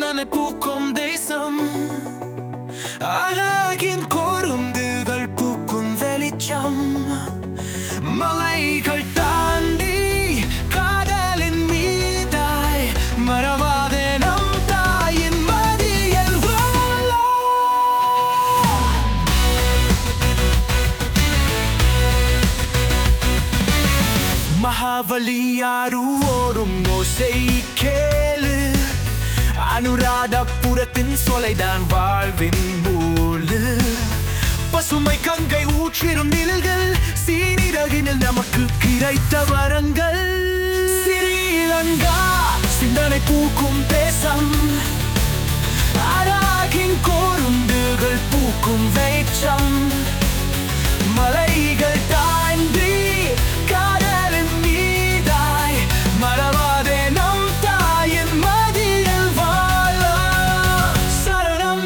சிந்தனை பூக்கும் தேசம் அழகின் கொருந்துகள் பூக்கும் வெளிச்சம் மலைகள் தாண்டி காதலின் மீதாய் மறவாதே நம் தாயின் மடியில் வாழ மகாபலியாரு ஓரும் ஓசை கேளு அனுராதபுரத்தின் சொலைதான் வாழ்வின் மூலு பசுமை கங்கை ஊற்றிடும் நிழல்கள் சீனிரகினில் நமக்கு கிடைத்த வரங்கள் ஸ்ரீலங்கா சிந்தனை பூக்கும் தேசம் அராகின் கோருந்துகள் பூக்கும் வேச்சம் மலைகள் தாண்டி காதலின் மீதாய் மறவாதே நம் தாயின் மடியில் வாழ சரணம்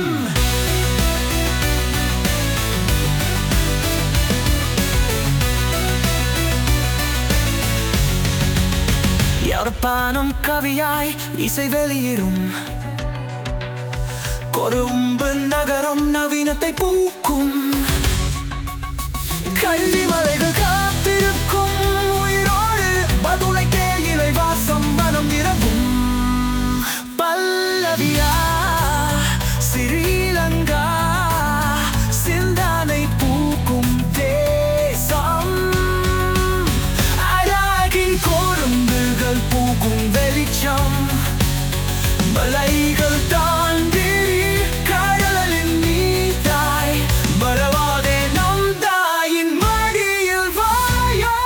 யாழ்ப்பாணம் கவியாய் இசை வெளியிடும் கொரும்பு நகரம் நவீனத்தை பூக்கும் கல்வி மலைகள் காத்திருக்கும் உயிரோடு பதுளை தேயிலை வாசம் மனம் நிரம்பும் பல்லவியா ஸ்ரீலங்கா சிந்தானை பூக்கும் தேசம் அழகின் கோருந்துகள் பூக்கும் வெளிச்சம் மலைகள் தாண்டி கடலின் நீதாய் மறவாதே நம் தாயின் மடியில் வாயாய்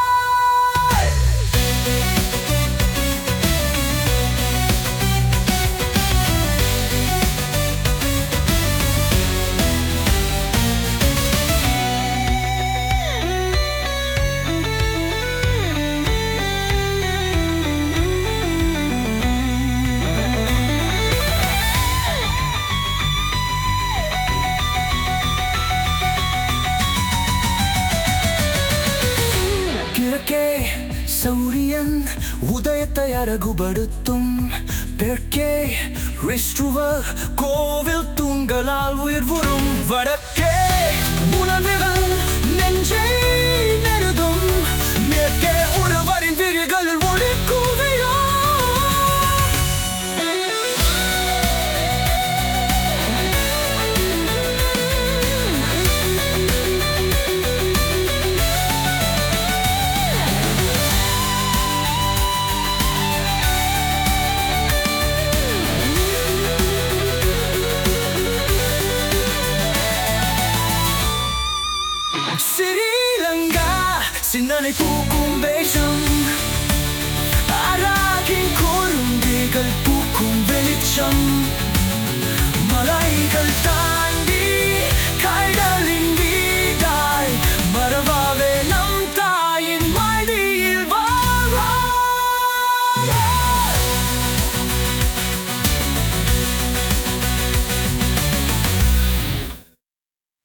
கிழக்கே சூரியன் உதயத்தை அழகுபடுத்தும் தெற்கே ரிஸ்டுவ கோவில் தூங்கலால் உயிர் வரும் வடக்கே உணர்வுகள் நெஞ்சை நெருதும் மேற்கே ஒருவரின் விழிகள் ஒளி குவியும் ஸ்ரீலங்கா சிந்தனை பூக்கும் வேஷம் அழகின் கோருந்திகள் பூக்கும் வெளிச்சம் மலைகள் தான்